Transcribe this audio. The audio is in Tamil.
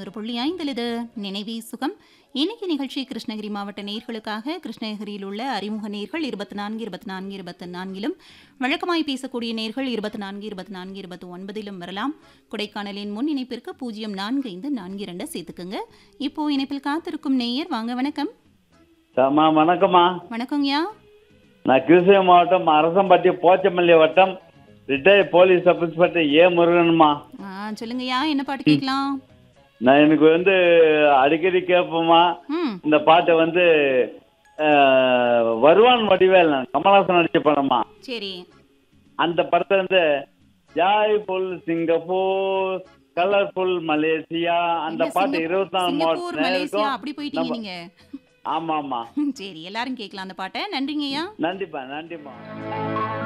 நூறு புள்ளி ஐந்தில் இது நினைவே சுகம் இன்னைக்கு நிகழ்ச்சி கிருஷ்ணகிரி மாவட்ட நேர்களுக்காக கிருஷ்ணகிரியில் உள்ள அறிமுக நேர்கள் இருபத்தி நான்கு இருபத்தி நான்கு இருபத்தி நான்கிலும் வழக்கமாய் பேசக்கூடிய நேர்கள் இருபத்தி நான்கு இருபத்தி நான்கு இருபத்தி ஒன்பதிலும் வரலாம் கொடைக்கானலின் முன் இணைப்பிற்கு பூஜ்ஜியம் நான்கு ஐந்து நான்கு இரண்டு சேர்த்துக்குங்க இப்போ இணைப்பில் காத்திருக்கும் நேயர் வாங்க வணக்கம் அம்மா வணக்கம்மா வணக்கங்கய்யா நான் கிருஷ்ணகிரி மாவட்டம் அரசம்பட்டி போச்சமல்லி வட்டம் retired police sub inspector A முருகன்மா ஆ சொல்லுங்கய்யா என்ன பாட்டு கேட்கலாம் நான் எனக்கு வந்து அடிக்கடி கேட்போமா ம் இந்த பாட்டை வந்து அஹ், வருவான் வடிவேல் கமலஹாசன் நடிச்ச படமா சரி அந்த படத்தை வந்து ஜாய்ஃபுல் சிங்கப்பூர் கலர்ஃபுல் மலேசியா அந்த இல்ல, பாட்டு சிங்கப்பூர் இருபத்தி நாலு சிங்கப்பூர் மலேசியா மாவட்டம் அப்படி போயிட்டீங்க நம்ம- நீங்க ஆமா ஆமா சரி எல்லாரும் கேட்கலாம் அந்த பாட்டை நன்றிங்கய்யா நன்றிப்பா நன்றிப்பா